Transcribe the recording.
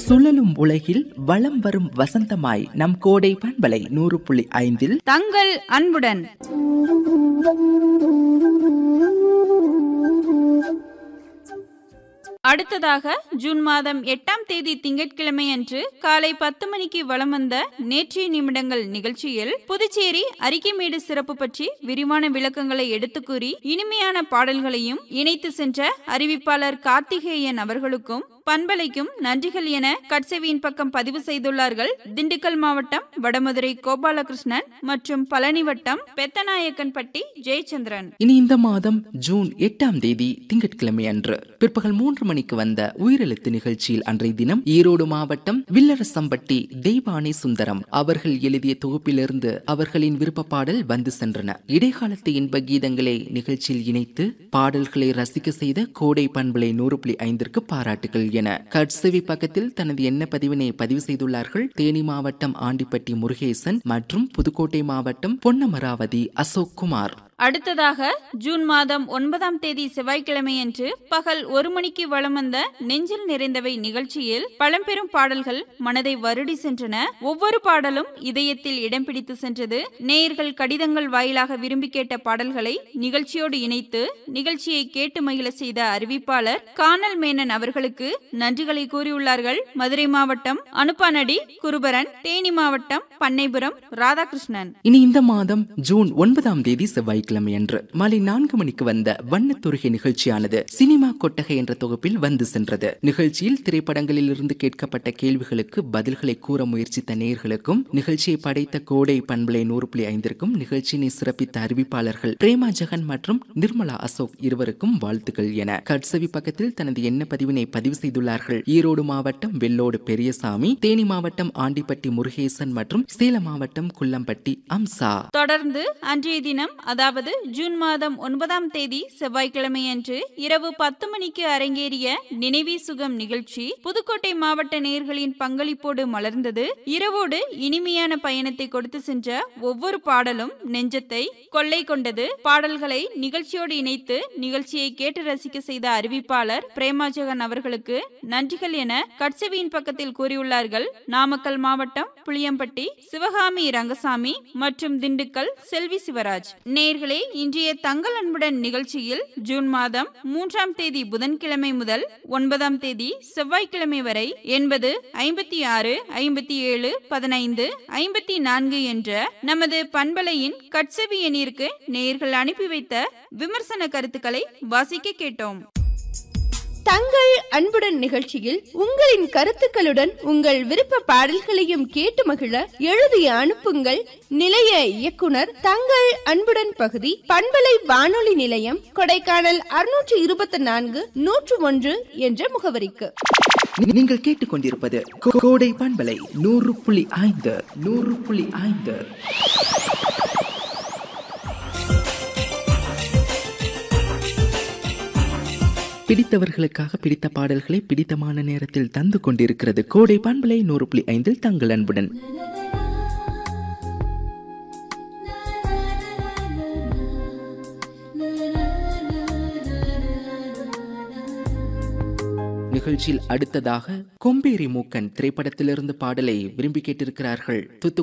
சுழலும் உலகில் வலம் வரும் வசந்தமாய் நம் கோடை பண்பலை நூறு புள்ளி ஐந்தில் தங்கள் அன்புடன் அடுத்ததாக ஜூன் மாதம் எட்டாம் தேதி திங்கட்கிழமை அன்று காலை பத்து மணிக்கு வலம் வந்த நேற்றைய நிமிடங்கள் நிகழ்ச்சியில் புதுச்சேரி அரிக்கைமேடு சிறப்பு பற்றி விரிவான விளக்கங்களை எடுத்து கூறி இனிமையான பாடல்களையும் இணைத்து சென்ற அறிவிப்பாளர் கார்த்திகேயன் அவர்களுக்கும் பண்பலைக்கும் நன்றிகள் என கட்செவியின் பக்கம் பதிவு செய்துள்ளார்கள் திண்டுக்கல் மாவட்டம் வடமதுரை கோபாலகிருஷ்ணன் மற்றும் பழனி வட்டம் பெத்தநாயக்கன்பட்டி ஜெயச்சந்திரன் இனி இந்த மாதம் ஜூன் எட்டாம் தேதி திங்கட்கிழமை அன்று பிற்பகல் மூன்று மணிக்கு வந்த உயிரெழுத்து நிகழ்ச்சியில் அன்றைய தினம் ஈரோடு மாவட்டம் வில்லரசம்பட்டி தெய்வானை சுந்தரம் அவர்கள் எழுதிய தொகுப்பிலிருந்து அவர்களின் விருப்ப பாடல் வந்து சென்றன இடைக்காலத்து இன்ப கீதங்களை நிகழ்ச்சியில் இணைத்து பாடல்களை ரசிக்க செய்த கோடை பண்பலை நூறு புள்ளி ஐந்திற்கு பாராட்டுகள் என கட்செவி பக்கத்தில் தனது எண்ண பதிவினை பதிவு செய்துள்ளார்கள் தேனி மாவட்டம் ஆண்டிப்பட்டி முருகேசன் மற்றும் புதுக்கோட்டை மாவட்டம் பொன்னமராவதி அசோக் குமார் அடுத்ததாக ஜூன் மாதம் ஒன்பதாம் தேதி செவ்வாய்க்கிழமையன்று பகல் ஒரு மணிக்கு வலம் வந்த நெஞ்சில் நிறைந்தவை நிகழ்ச்சியில் பழம்பெரும் பாடல்கள் மனதை வருடி சென்றன ஒவ்வொரு பாடலும் இதயத்தில் இடம் பிடித்து சென்றது நேயர்கள் கடிதங்கள் வாயிலாக விரும்பி கேட்ட பாடல்களை நிகழ்ச்சியோடு இணைத்து நிகழ்ச்சியை கேட்டு மகிழ செய்த அறிவிப்பாளர் கானல் மேனன் அவர்களுக்கு நன்றிகளை கூறியுள்ளார்கள் மதுரை மாவட்டம் அனுப்பானடி குருபரன் தேனி மாவட்டம் பண்ணைபுரம் ராதாகிருஷ்ணன் இனி இந்த மாதம் ஜூன் ஒன்பதாம் தேதி செவ்வாய்க்கிழமை அன்று மாலை நான்கு மணிக்கு வந்த வண்ணத்துருகை நிகழ்ச்சியானது சினிமா கொட்டகை என்ற தொகுப்பில் வந்து சென்றது நிகழ்ச்சியில் திரைப்படங்களில் இருந்து கேட்கப்பட்ட கேள்விகளுக்கு பதில்களை கூற முயற்சித்த நேயர்களுக்கும் நிகழ்ச்சியை படைத்த கோடை பண்பலை நூறு புள்ளி ஐந்திற்கும் நிகழ்ச்சியினை சிறப்பித்த அறிவிப்பாளர்கள் பிரேமா ஜெகன் மற்றும் நிர்மலா அசோக் இருவருக்கும் வாழ்த்துக்கள் என கட்சவி பக்கத்தில் தனது எண்ண பதிவினை பதிவு செய்துள்ளார்கள் ஈரோடு மாவட்டம் வெள்ளோடு பெரியசாமி தேனி மாவட்டம் ஆண்டிப்பட்டி முருகேசன் மற்றும் சேலம் மாவட்டம் குள்ளம்பட்டி அம்சா தொடர்ந்து அன்றைய தினம் அதாவது ஜூன் மாதம் ஒன்பதாம் தேதி செவ்வாய்க்கிழமையன்று இரவு பத்து மணிக்கு அரங்கேறிய நினைவே சுகம் நிகழ்ச்சி புதுக்கோட்டை மாவட்ட நேயர்களின் பங்களிப்போடு மலர்ந்தது இரவோடு இனிமையான பயணத்தை கொடுத்து சென்ற ஒவ்வொரு பாடலும் நெஞ்சத்தை கொள்ளை கொண்டது பாடல்களை நிகழ்ச்சியோடு இணைத்து நிகழ்ச்சியை கேட்டு ரசிக்க செய்த அறிவிப்பாளர் பிரேமாஜகன் அவர்களுக்கு நன்றிகள் என கட்சவியின் பக்கத்தில் கூறியுள்ளார்கள் நாமக்கல் மாவட்டம் புளியம்பட்டி சிவகாமி ரங்கசாமி மற்றும் திண்டுக்கல் செல்வி சிவராஜ் நேர்களே இன்றைய தங்கள் அன்புடன் நிகழ்ச்சியில் ஜூன் மாதம் மூன்றாம் தேதி புதன்கிழமை முதல் ஒன்பதாம் தேதி செவ்வாய்க்கிழமை வரை எண்பது ஐம்பத்தி ஆறு ஐம்பத்தி ஏழு பதினைந்து ஐம்பத்தி நான்கு என்ற நமது பண்பலையின் கட்சவி எண்ணிற்கு நேர்கள் அனுப்பி வைத்த விமர்சன கருத்துக்களை வாசிக்க கேட்டோம் தங்கள் அன்புடன் நிகழ்ச்சியில் உங்களின் கருத்துக்களுடன் உங்கள் விருப்ப பாடல்களையும் கேட்டு மகிழ எழுதி அனுப்புங்கள் நிலைய இயக்குனர் தங்கள் அன்புடன் பகுதி பண்பலை வானொலி நிலையம் கொடைக்கானல் அறுநூற்று இருபத்தி நான்கு நூற்று ஒன்று என்ற முகவரிக்கு நீங்கள் கேட்டுக்கொண்டிருப்பது கோ- கோடை பண்பலை நூறு புள்ளி ஐந்து நூறு புள்ளி ஐந்து பிடித்தவர்களுக்காக பிடித்த பாடல்களை பிடித்தமான நேரத்தில் தந்து கொண்டிருக்கிறது கோடை பண்பலை நூறு புள்ளி ஐந்தில் தங்கள் அன்புடன் நிகழ்ச்சியில் அடுத்ததாக கொம்பேரி மூக்கன் திரைப்படத்திலிருந்து பாடலை விரும்பி கேட்டிருக்கிறார்கள் தூத்துக்குடி